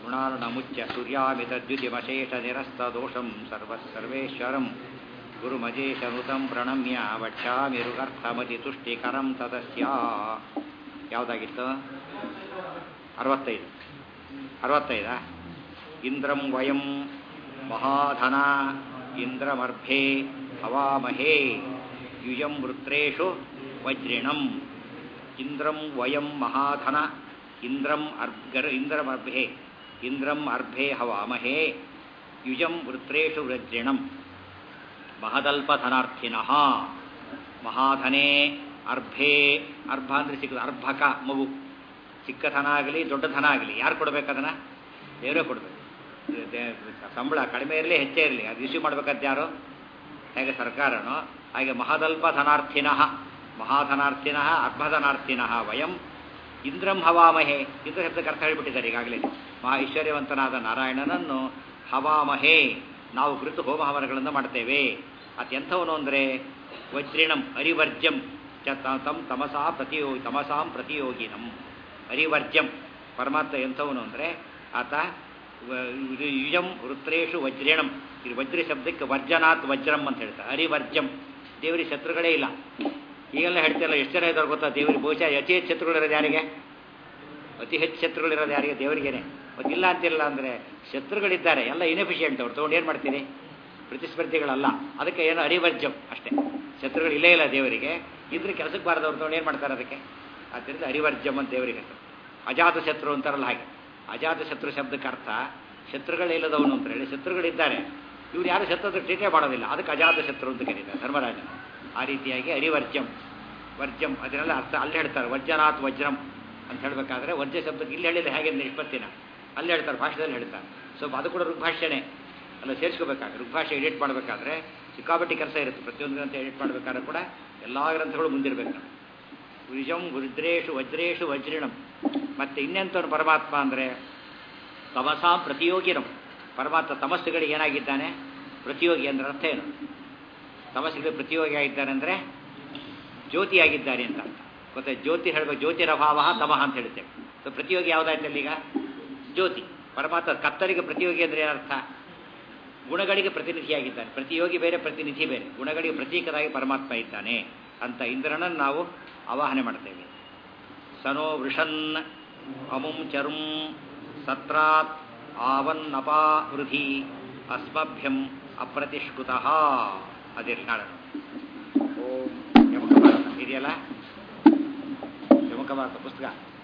ಗುಣಾರ್ಣಮುಚ್ಯ ಸೂರ್ಯಾಮಿತದ್ಯುತಿಮಶೇಷನಿರಸ್ತದೋಷಂ ಸರ್ವಸರ್ವೇಶ್ವರಂ ಗುರುಮಜೇಶನುತಂ ಪ್ರಣಮ್ಯ ವಕ್ಷ್ಯಾಮಿರುಗರ್ಥಮತಿ ತುಷ್ಟಿಕರಂ ತದಸ್ಯ ಯಾವುದಾಗಿತ್ತು ಅರವತ್ತೈದು ಅರವತ್ತೈದಾ ಇಂದ್ರಂ ವಯಂ ಮಹಾಧನ ಇಂದ್ರಮರ್ಭೆ ಹವಾಮಹೇ ಯುಯಂ ವೃತ್ರೇಷು ವಜ್ರಿಣಂ ಇಂದ್ರಂ ವಯಂ ಮಹಾಧನ ಇಂದ್ರಂ ಅರ್ಗರ್ ಇಂದ್ರಮರ್ಭೆ ಇಂದ್ರಂ ಅರ್ಭೆ ಹವಾಮಹೇ ಯುಜಂ ವೃತ್ರೇಷು ವಜ್ರಿಣಂ ಮಹದಲ್ಪಧನಾರ್ಥಿನಃ ಮಹಾಧನೆ ಅರ್ಭೆ ಅರ್ಭ ಅಂದರೆ ಸಿಕ್ಕ ಅರ್ಭಕ ಮಗು ಚಿಕ್ಕ ಧನ ಆಗಲಿ ದೊಡ್ಡ ಧನ ಆಗಲಿ ಯಾರು ಕೊಡ್ಬೇಕು ಅದನ್ನು ದೇವರೇ ಕೊಡಬೇಕು ಸಂಬಳ ಕಡಿಮೆ ಇರಲಿ ಹೆಚ್ಚೇ ಇರಲಿ ಅದು ಇಶ್ಯೂ ಮಾಡ್ಬೇಕಂತ ಯಾರು ಹೇಗೆ ಸರ್ಕಾರನೋ ಹಾಗೆ ಮಹದಲ್ಪ ಧನಾರ್ಥಿನಃ ಮಹಾಧನಾರ್ಥಿನಃ ಅರ್ಭಧನಾರ್ಥಿನಃ ವಯಂ ಇಂದ್ರಂ ಹವಾಮಹೇ ಇಂದ್ರ ಶಬ್ದಕ್ಕೆ ಅರ್ಥ ಹೇಳಿಬಿಟ್ಟಿದ್ದಾರೆ ಈಗಾಗಲೇ ಮಹಾ ಐಶ್ವರ್ಯವಂತನಾದ ನಾರಾಯಣನನ್ನು ಹವಾಮಹೇ ನಾವು ಕುರಿತು ಹೋಮ ಹವನಗಳನ್ನು ಮಾಡ್ತೇವೆ ಅತ್ಯಂಥವನು ಅಂದರೆ ವಜ್ರಿಣಂ ಅರಿವರ್ಜಂ ಚ ತಂ ತಮಸಾ ಪ್ರತಿಯೋಗಿ ತಮಸಾಂ ಪ್ರತಿಯೋಗಿನಂ ಅರಿವರ್ಜಂ ಪರಮಾತ್ಮ ಎಂಥವನು ಅಂದರೆ ಆತ ಯುಜಂ ವೃತ್ರೇಶು ವಜ್ರಿಣಂ ಇದು ವಜ್ರ ಶಬ್ದಕ್ಕೆ ವರ್ಜನಾತ್ ವಜ್ರಂ ಅಂತ ಹೇಳ್ತಾರೆ ಹರಿವರ್ಜಂ ದೇವರಿಗೆ ಶತ್ರುಗಳೇ ಇಲ್ಲ ಈಗೆಲ್ಲ ಹೇಳ್ತಿಲ್ಲ ಎಷ್ಟು ಜನ ಇದ್ದಾರೆ ಗೊತ್ತಾ ದೇವರಿಗೆ ಬಹುಶಃ ಅತಿ ಹೆಚ್ಚು ಶತ್ರುಗಳಿರೋದು ಯಾರಿಗೆ ಅತಿ ಹೆಚ್ಚು ಶತ್ರುಗಳಿರೋದು ಯಾರಿಗೆ ದೇವರಿಗೇನೆ ಮತ್ತಿಲ್ಲ ಅಂತಿಲ್ಲ ಅಂದರೆ ಶತ್ರುಗಳಿದ್ದಾರೆ ಎಲ್ಲ ಇನ್ಎಫಿಷಿಯೆಂಟ್ ಅವ್ರು ತೊಗೊಂಡು ಏನು ಮಾಡ್ತೀರಿ ಪ್ರತಿಸ್ಪರ್ಧಿಗಳಲ್ಲ ಅದಕ್ಕೆ ಏನು ಅರಿವರ್ಜಂ ಅಷ್ಟೇ ಶತ್ರುಗಳು ಇಲ್ಲೇ ಇಲ್ಲ ದೇವರಿಗೆ ಇದ್ರೆ ಕೆಲಸಕ್ಕೆ ಬಾರದವ್ರು ತೊಗೊಂಡು ಏನು ಮಾಡ್ತಾರೆ ಅದಕ್ಕೆ ಆದ್ದರಿಂದ ಅರಿವರ್ಜಂ ಅಂತ ದೇವರಿಗೆ ಹೆಸರು ಅಜಾತ ಶತ್ರು ಅಂತಾರಲ್ಲ ಹಾಗೆ ಅಜಾತ ಶತ್ರು ಶಬ್ದಕ್ಕೆ ಅರ್ಥ ಶತ್ರುಗಳಿಲ್ಲದವನು ಅಂತ ಹೇಳಿ ಶತ್ರುಗಳಿದ್ದಾರೆ ಇವ್ರು ಯಾರು ಶತ್ರು ಟೀಕೆ ಮಾಡೋದಿಲ್ಲ ಅದಕ್ಕೆ ಅಜಾತ ಶತ್ರು ಅಂತ ಕರೀತಾರೆ ಧರ್ಮರಾಜನ ಆ ರೀತಿಯಾಗಿ ಅರಿವರ್ಜಂ ವರ್ಜಂ ಅದನ್ನೆಲ್ಲ ಅರ್ಥ ಅಲ್ಲಿ ಹೇಳ್ತಾರೆ ವಜ್ರನಾಥ್ ವಜ್ರಂ ಅಂತ ಹೇಳಬೇಕಾದ್ರೆ ವಜ್ರ ಶಬ್ದಕ್ಕೆ ಇಲ್ಲಿ ಹೇಳಿಲ್ಲ ಹೇಗೆ ನಿಷ್ಪತ್ತಿನ ಅಲ್ಲಿ ಹೇಳ್ತಾರೆ ಭಾಷೆದಲ್ಲಿ ಹೇಳ್ತಾರೆ ಸ್ವಲ್ಪ ಅದು ಕೂಡ ಋಗ್ಭಾಷೆನೇ ಅಲ್ಲ ಸೇರಿಸ್ಕೋಬೇಕಾದ್ರೆ ಋಗ್ಭಾಷೆ ಎಡಿಟ್ ಮಾಡಬೇಕಾದ್ರೆ ಸಿಕ್ಕಾಪಟ್ಟಿ ಕೆಲಸ ಇರುತ್ತೆ ಪ್ರತಿಯೊಂದು ಗ್ರಂಥ ಎಡಿಟ್ ಮಾಡಬೇಕಾದ್ರೆ ಕೂಡ ಎಲ್ಲ ಗ್ರಂಥಗಳು ಮುಂದಿರಬೇಕು ನಾವು ವಿಜಂ ರುದ್ರೇಶು ವಜ್ರೇಶು ವಜ್ರಿಣಂ ಮತ್ತೆ ಇನ್ನೆಂಥವನು ಪರಮಾತ್ಮ ಅಂದರೆ ತಮಸಾಂ ಪ್ರತಿಯೋಗಿನಂ ಪರಮಾತ್ಮ ತಮಸ್ಸುಗಳಿಗೆ ಏನಾಗಿದ್ದಾನೆ ಪ್ರತಿಯೋಗಿ ಅಂದ್ರೆ ಅರ್ಥ ಏನು ತಮಸ್ಸುಗಳಿಗೆ ಪ್ರತಿಯೋಗಿ ಆಗಿದ್ದಾನೆ ಅಂದರೆ ಜ್ಯೋತಿಯಾಗಿದ್ದಾರೆ ಅಂತ ಅರ್ಥ ಗೊತ್ತಾ ಜ್ಯೋತಿ ಹೇಳಬೇಕು ಜ್ಯೋತಿರಭಾವ ತಮಃ ಅಂತ ಹೇಳ್ತೇವೆ ಸೊ ಪ್ರತಿಯೋಗಿ ಯಾವುದಾಯ್ತು ಅಲ್ಲೀಗ ಜ್ಯೋತಿ ಪರಮಾತ್ಮ ಕತ್ತರಿಗೆ ಪ್ರತಿಯೋಗಿ ಅಂದರೆ ಏನರ್ಥ ಗುಣಗಳಿಗೆ ಪ್ರತಿನಿಧಿಯಾಗಿದ್ದಾನೆ ಪ್ರತಿಯೋಗಿ ಬೇರೆ ಪ್ರತಿನಿಧಿ ಬೇರೆ ಗುಣಗಳಿಗೆ ಪ್ರತೀಕರಾಗಿ ಪರಮಾತ್ಮ ಇದ್ದಾನೆ ಅಂತ ಇಂದ್ರನನ್ನು ನಾವು ಆವಾಹನೆ ಮಾಡ್ತೇವೆ ಸನೋ ವೃಷನ್ ಅಮುಂ ಚರುಂ ಸತ್ರಾತ್ ಆವನ್ನಪಾ ವೃಧಿ ಅಸ್ಮಭ್ಯಂ ಅಪ್ರತಿಷ್ಕೃತಃ ಅದಿರಲಿ ನಾಳೆ ಓಂ ಯಮಕ ಭಾರತ ಇದೆಯಲ್ಲ ಯಮಕ ಭಾರತ ಪುಸ್ತಕ